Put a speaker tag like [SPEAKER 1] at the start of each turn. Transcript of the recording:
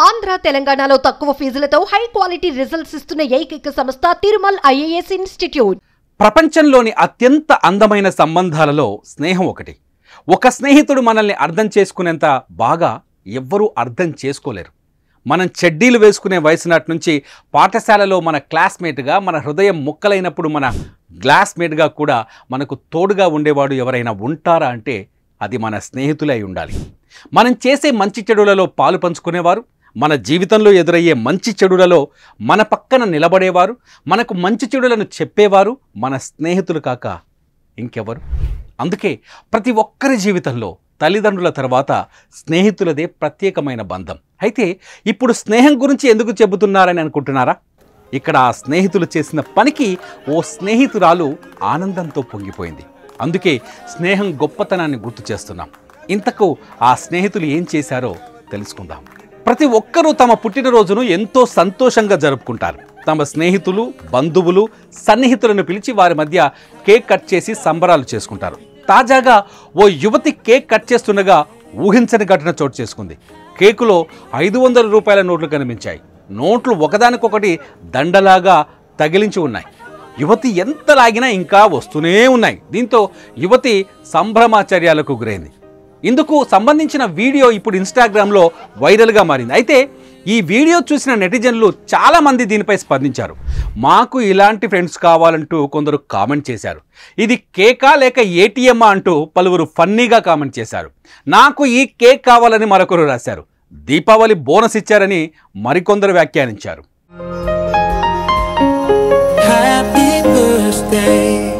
[SPEAKER 1] ఆంధ్ర తెలంగాణలో తక్కువ ఫీజులతో high quality results ఇస్తున్న ఏకైక సంస్థ తిరుమల్ ఐఏఎస్ ఇన్స్టిట్యూట్
[SPEAKER 2] ప్రపంచంలోని అత్యంత అందమైన సంబంధాలలో స్నేహం ఒకటి ఒక స్నేహితుడు మనల్ని అర్థం చేసుకునేంత బాగా ఎవ్వరూ అర్థం చేసుకోలేరు మనం చెడ్డీలు వేసుకునే వయసు నాటి నుంచి పాఠశాలలో మన క్లాస్మేట్గా మన హృదయం ముక్కలైనప్పుడు మన గ్లాస్మేట్గా కూడా మనకు తోడుగా ఉండేవాడు ఎవరైనా ఉంటారా అంటే అది మన స్నేహితులే అయి ఉండాలి మనం చేసే మంచి చెడులలో పాలు పంచుకునేవారు మన జీవితంలో ఎదురయ్యే మంచి చెడులలో మన పక్కన నిలబడేవారు మనకు మంచి చెడులను చెప్పేవారు మన స్నేహితులు కాక ఇంకెవరు అందుకే ప్రతి ఒక్కరి జీవితంలో తల్లిదండ్రుల తర్వాత స్నేహితులదే ప్రత్యేకమైన బంధం అయితే ఇప్పుడు స్నేహం గురించి ఎందుకు చెబుతున్నారని అనుకుంటున్నారా ఇక్కడ ఆ స్నేహితులు చేసిన పనికి ఓ స్నేహితురాలు ఆనందంతో పొంగిపోయింది అందుకే స్నేహం గొప్పతనాన్ని గుర్తు చేస్తున్నాం ఇంతకు ఆ స్నేహితులు ఏం చేశారో తెలుసుకుందాం ప్రతి ఒక్కరూ తమ పుట్టినరోజును ఎంతో సంతోషంగా జరుపుకుంటారు తమ స్నేహితులు బంధువులు సన్నిహితులను పిలిచి వారి మధ్య కేక్ కట్ చేసి సంబరాలు చేసుకుంటారు తాజాగా ఓ యువతి కేక్ కట్ చేస్తుండగా ఊహించని ఘటన చోటు చేసుకుంది కేకులో ఐదు వందల రూపాయల నోట్లు కనిపించాయి నోట్లు ఒకదానికొకటి దండలాగా తగిలించి ఉన్నాయి యువతి ఎంత లాగినా ఇంకా వస్తూనే ఉన్నాయి దీంతో యువతి సంభ్రమాచర్యాలకు గురైంది ఇందుకు సంబంధించిన వీడియో ఇప్పుడు ఇన్స్టాగ్రామ్లో వైరల్గా మారింది అయితే ఈ వీడియో చూసిన నెటిజన్లు చాలామంది దీనిపై స్పందించారు మాకు ఇలాంటి ఫ్రెండ్స్ కావాలంటూ కొందరు కామెంట్ చేశారు ఇది కేకా లేక ఏటీఎమ్మా అంటూ పలువురు ఫన్నీగా కామెంట్ చేశారు నాకు ఈ కేక్ కావాలని మరొకరు రాశారు దీపావళి బోనస్ ఇచ్చారని మరికొందరు వ్యాఖ్యానించారు
[SPEAKER 3] Happy birthday